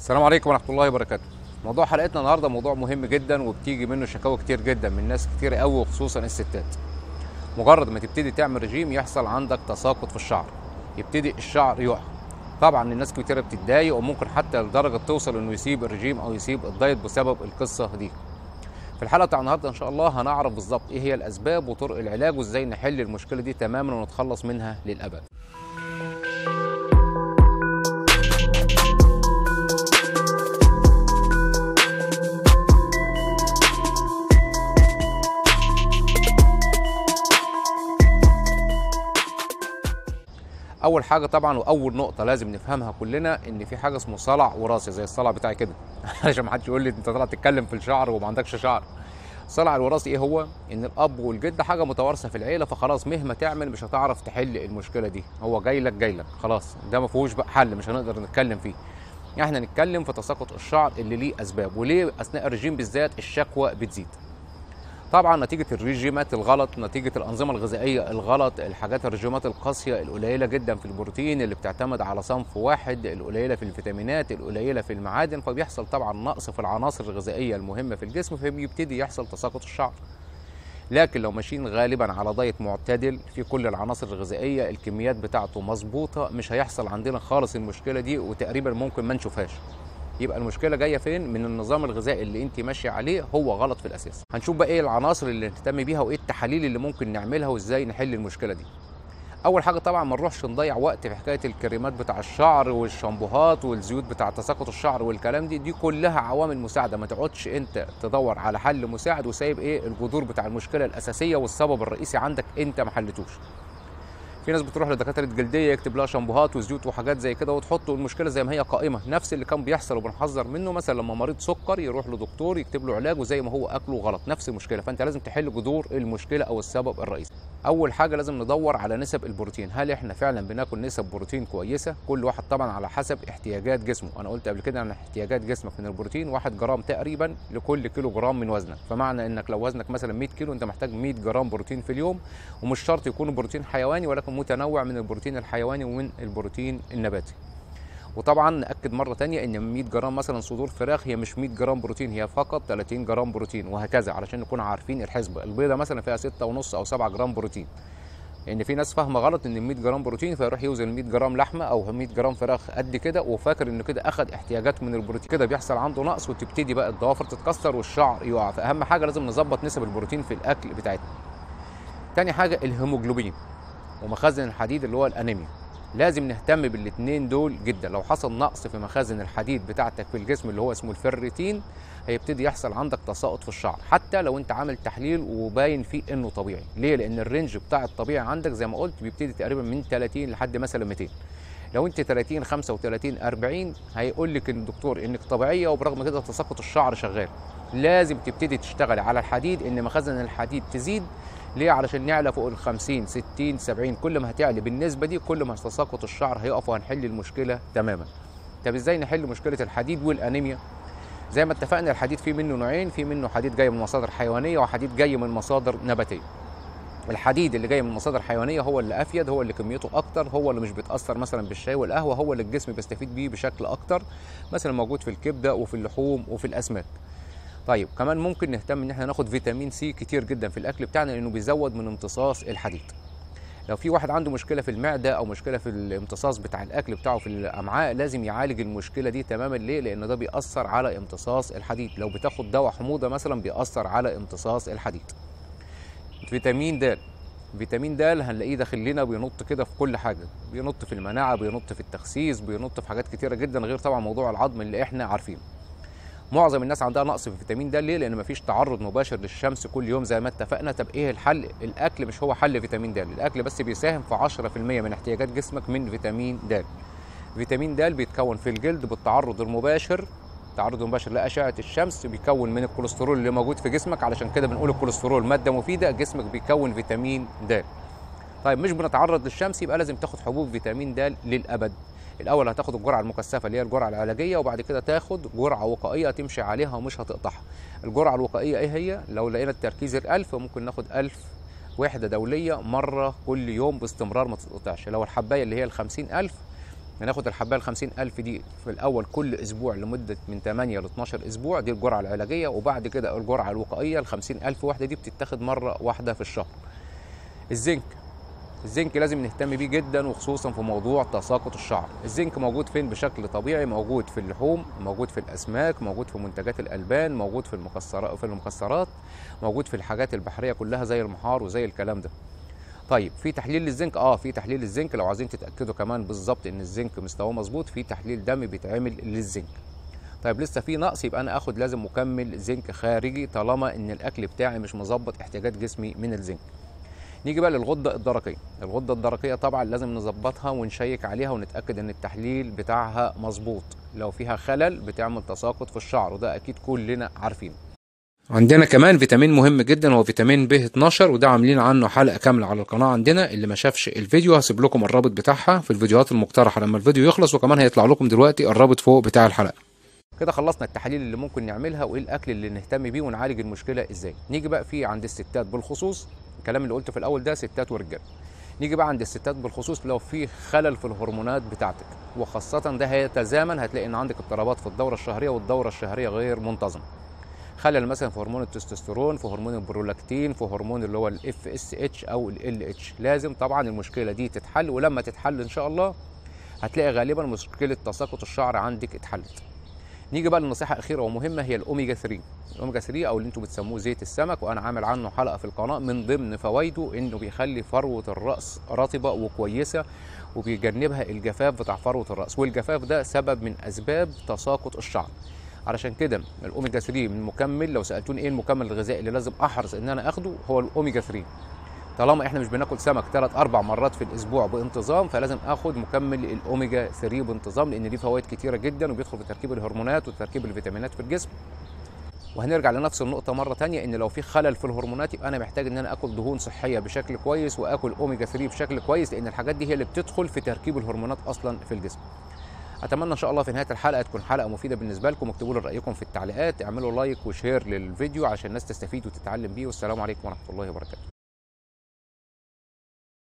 السلام عليكم ورحمه الله وبركاته موضوع حلقتنا النهارده موضوع مهم جدا وبتيجي منه شكاوى كتير جدا من ناس كتير قوي وخصوصا الستات مجرد ما تبتدي تعمل رجيم يحصل عندك تساقط في الشعر يبتدي الشعر يقع طبعا الناس كتير بتتضايق وممكن حتى لدرجه توصل انه يسيب الرجيم او يسيب الدايت بسبب القصه دي في الحلقه بتاع النهارده ان شاء الله هنعرف بالظبط ايه هي الاسباب وطرق العلاج وازاي نحل المشكله دي تماما ونتخلص منها للابد اول حاجه طبعا واول نقطه لازم نفهمها كلنا ان في حاجه اسمه صلع وراثي زي الصلع بتاعي كده عشان ما حدش يقول لي انت طالع تتكلم في الشعر وما عندكش شعر الصلع الوراثي ايه هو ان الاب والجد حاجه متوارثه في العيله فخلاص مهما تعمل مش هتعرف تحل المشكله دي هو جاي لك جاي لك خلاص ده ما فيهوش بقى حل مش هنقدر نتكلم فيه احنا نتكلم في تساقط الشعر اللي ليه اسباب وليه اثناء الرجيم بالذات الشكوى بتزيد طبعا نتيجه الريجيمات الغلط نتيجه الانظمه الغذائيه الغلط الحاجات الرجيمات القاسيه القليله جدا في البروتين اللي بتعتمد على صنف واحد القليله في الفيتامينات القليله في المعادن فبيحصل طبعا نقص في العناصر الغذائيه المهمه في الجسم فبيبتدي يحصل تساقط الشعر لكن لو ماشيين غالبا على دايت معتدل في كل العناصر الغذائيه الكميات بتاعته مظبوطه مش هيحصل عندنا خالص المشكله دي وتقريبا ممكن ما نشوفهاش يبقى المشكله جايه فين من النظام الغذائي اللي انت ماشيه عليه هو غلط في الاساس هنشوف بقى ايه العناصر اللي نهتم بيها وايه التحاليل اللي ممكن نعملها وازاي نحل المشكله دي اول حاجه طبعا ما نروحش نضيع وقت في حكايه الكريمات بتاع الشعر والشامبوهات والزيوت بتاع تساقط الشعر والكلام دي دي كلها عوامل مساعده ما تقعدش انت تدور على حل مساعد وسايب ايه الجذور بتاع المشكله الاساسيه والسبب الرئيسي عندك انت ما حلتوش في ناس بتروح لدكاتره جلديه يكتب لها شامبوهات وزيوت وحاجات زي كده وتحط المشكله زي ما هي قائمه نفس اللي كان بيحصل وبنحذر منه مثلا لما مريض سكر يروح لدكتور يكتب له علاج وزي ما هو اكله غلط نفس المشكله فانت لازم تحل جذور المشكله او السبب الرئيسي اول حاجه لازم ندور على نسب البروتين هل احنا فعلا بناكل نسب بروتين كويسه كل واحد طبعا على حسب احتياجات جسمه انا قلت قبل كده ان احتياجات جسمك من البروتين 1 جرام تقريبا لكل كيلو جرام من وزنك فمعنى انك لو وزنك مثلا 100 كيلو انت محتاج 100 جرام بروتين في اليوم ومش شرط يكون بروتين حيواني ولكن متنوع من البروتين الحيواني ومن البروتين النباتي وطبعا ناكد مره تانية ان 100 جرام مثلا صدور فراخ هي مش 100 جرام بروتين هي فقط 30 جرام بروتين وهكذا علشان نكون عارفين الحسبه البيضه مثلا فيها 6 ونص او 7 جرام بروتين لان يعني في ناس فاهمه غلط ان 100 جرام بروتين فيروح يوزن 100 جرام لحمه او 100 جرام فراخ قد كده وفاكر انه كده اخذ احتياجاته من البروتين كده بيحصل عنده نقص وتبتدي بقى الضوافر تتكسر والشعر يقع فاهم حاجه لازم نظبط نسب البروتين في الاكل بتاعتنا تاني حاجه الهيموجلوبين ومخازن الحديد اللي هو الانيميا لازم نهتم بالاثنين دول جدا لو حصل نقص في مخازن الحديد بتاعتك في الجسم اللي هو اسمه الفيريتين هيبتدي يحصل عندك تساقط في الشعر حتى لو انت عامل تحليل وباين فيه انه طبيعي ليه لان الرينج بتاع الطبيعي عندك زي ما قلت بيبتدي تقريبا من 30 لحد مثلا 200 لو انت 30 35 40 هيقول لك الدكتور انك طبيعيه وبرغم كده تساقط الشعر شغال لازم تبتدي تشتغلي على الحديد ان مخازن الحديد تزيد ليه علشان نعلى فوق ال 50 60 70 كل ما هتعلى بالنسبه دي كل ما تساقط الشعر هيقف وهنحل المشكله تماما طب ازاي نحل مشكله الحديد والانيميا زي ما اتفقنا الحديد فيه منه نوعين في منه حديد جاي من مصادر حيوانيه وحديد جاي من مصادر نباتيه الحديد اللي جاي من مصادر حيوانيه هو اللي افيد هو اللي كميته اكتر هو اللي مش بيتاثر مثلا بالشاي والقهوه هو اللي الجسم بيستفيد بيه بشكل اكتر مثلا موجود في الكبده وفي اللحوم وفي الاسماك طيب كمان ممكن نهتم ان احنا ناخد فيتامين سي كتير جدا في الاكل بتاعنا لانه بيزود من امتصاص الحديد لو في واحد عنده مشكله في المعده او مشكله في الامتصاص بتاع الاكل بتاعه في الامعاء لازم يعالج المشكله دي تماما ليه لان ده بيأثر على امتصاص الحديد لو بتاخد دواء حموضه مثلا بيأثر على امتصاص الحديد فيتامين د فيتامين د هنلاقيه داخل لنا بينط كده في كل حاجه بينط في المناعه بينط في التخسيس بينط في حاجات كتيره جدا غير طبعا موضوع العظم اللي احنا عارفينه معظم الناس عندها نقص في فيتامين د ليه؟ لان مفيش تعرض مباشر للشمس كل يوم زي ما اتفقنا، طب ايه الحل؟ الاكل مش هو حل فيتامين د، الاكل بس بيساهم في 10% من احتياجات جسمك من فيتامين د. فيتامين د بيتكون في الجلد بالتعرض المباشر التعرض المباشر لاشعه الشمس بيكون من الكوليسترول اللي موجود في جسمك علشان كده بنقول الكوليسترول ماده مفيده جسمك بيكون فيتامين د. طيب مش بنتعرض للشمس يبقى لازم تاخد حبوب فيتامين د للابد. الاول هتاخد الجرعه المكثفه اللي هي الجرعه العلاجيه وبعد كده تاخد جرعه وقائيه تمشي عليها ومش هتقطعها الجرعه الوقائيه ايه هي لو لقينا التركيز ال1000 ممكن ناخد 1000 وحده دوليه مره كل يوم باستمرار ما تتقطعش لو الحبايه اللي هي ال 50000 هناخد الحبايه ال 50000 دي في الاول كل اسبوع لمده من 8 ل 12 اسبوع دي الجرعه العلاجيه وبعد كده الجرعه الوقائيه ال 50000 وحده دي بتتاخد مره واحده في الشهر الزنك الزنك لازم نهتم بيه جدا وخصوصا في موضوع تساقط الشعر الزنك موجود فين بشكل طبيعي موجود في اللحوم موجود في الاسماك موجود في منتجات الالبان موجود في المكسرات في المكسرات موجود في الحاجات البحريه كلها زي المحار وزي الكلام ده طيب في تحليل للزنك اه في تحليل للزنك لو عايزين تتاكدوا كمان بالظبط ان الزنك مستواه مظبوط في تحليل دم بيتعمل للزنك طيب لسه في نقص يبقى انا اخد لازم مكمل زنك خارجي طالما ان الاكل بتاعي مش مظبط احتياجات جسمي من الزنك نيجي بقى للغده الدرقيه الغده الدرقيه طبعا لازم نظبطها ونشيك عليها ونتاكد ان التحليل بتاعها مظبوط لو فيها خلل بتعمل تساقط في الشعر وده اكيد كلنا عارفينه عندنا كمان فيتامين مهم جدا هو فيتامين ب 12 وده عاملين عنه حلقه كامله على القناه عندنا اللي ما شافش الفيديو هسيب لكم الرابط بتاعها في الفيديوهات المقترحه لما الفيديو يخلص وكمان هيطلع لكم دلوقتي الرابط فوق بتاع الحلقه كده خلصنا التحاليل اللي ممكن نعملها وايه الاكل اللي نهتم بيه ونعالج المشكله ازاي نيجي بقى في عند الستات بالخصوص الكلام اللي قلته في الاول ده ستات ورجاله نيجي بقى عند الستات بالخصوص لو في خلل في الهرمونات بتاعتك وخاصه ده هيتزامن هتلاقي ان عندك اضطرابات في الدوره الشهريه والدوره الشهريه غير منتظمه خلل مثلا في هرمون التستوستيرون في هرمون البرولاكتين في هرمون اللي هو الاف اس اتش او ال اتش لازم طبعا المشكله دي تتحل ولما تتحل ان شاء الله هتلاقي غالبا مشكله تساقط الشعر عندك اتحلت نيجي بقى لنصيحه اخيره ومهمه هي الاوميجا 3 الاوميجا 3 او اللي انتم بتسموه زيت السمك وانا عامل عنه حلقه في القناه من ضمن فوائده انه بيخلي فروه الراس رطبه وكويسه وبيجنبها الجفاف بتاع فروه الراس والجفاف ده سبب من اسباب تساقط الشعر علشان كده الاوميجا 3 من مكمل لو سالتوني ايه المكمل الغذائي اللي لازم احرص ان انا اخده هو الاوميجا 3 طالما احنا مش بناكل سمك ثلاث اربع مرات في الاسبوع بانتظام فلازم اخد مكمل الاوميجا 3 بانتظام لان ليه فوائد كتيره جدا وبيدخل في تركيب الهرمونات وتركيب الفيتامينات في الجسم وهنرجع لنفس النقطه مره تانية ان لو في خلل في الهرمونات يبقى انا محتاج ان انا اكل دهون صحيه بشكل كويس واكل اوميجا 3 بشكل كويس لان الحاجات دي هي اللي بتدخل في تركيب الهرمونات اصلا في الجسم اتمنى ان شاء الله في نهايه الحلقه تكون حلقه مفيده بالنسبه لكم اكتبوا لي رايكم في التعليقات اعملوا لايك وشير للفيديو عشان الناس تستفيد وتتعلم بيه والسلام عليكم ورحمه الله وبركاته